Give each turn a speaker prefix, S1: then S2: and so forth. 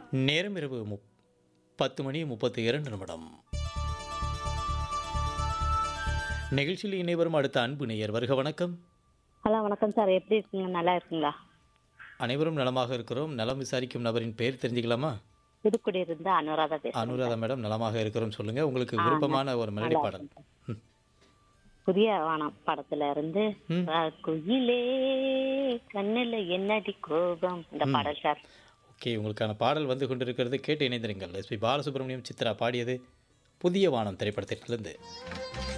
S1: நேரம் இரவு முப் பத்து மணி முப்பத்தி இரண்டு நிமிடம் நிகழ்ச்சியில் இணைவரும் அடுத்த அன்பு நேயர் வருக வணக்கம்
S2: ஹலோ வணக்கம் சார் எப்படி இருக்கீங்க நல்லா இருக்கீங்களா
S1: அனைவரும் நலமாக இருக்கிறோம் நலம் விசாரிக்கும் நபரின் பெயர் தெரிஞ்சுக்கலாமா
S2: புதுக்குடி இருந்து அனுராதா பேசுறேன்
S1: அனுராதா மேடம் நலமாக இருக்கிறோம் சொல்லுங்க உங்களுக்கு விருப்பமான ஒரு மெலடி பாடல் ம்.
S2: புதிய வானம் படத்துல இருந்து
S1: ம்.
S2: அஹ், குயிலே கண்ணுல என்னடி கோபம் இந்த பாடல் சார்
S1: ஓகே உங்களுக்கான பாடல் வந்து கொண்டிருக்கிறது கேட்டு இணைந்திருங்கள் எஸ்பி பாலசுப்ரமணியம் சித்ரா பாடியது புதிய வானம் திரைப்படத்திலிருந்து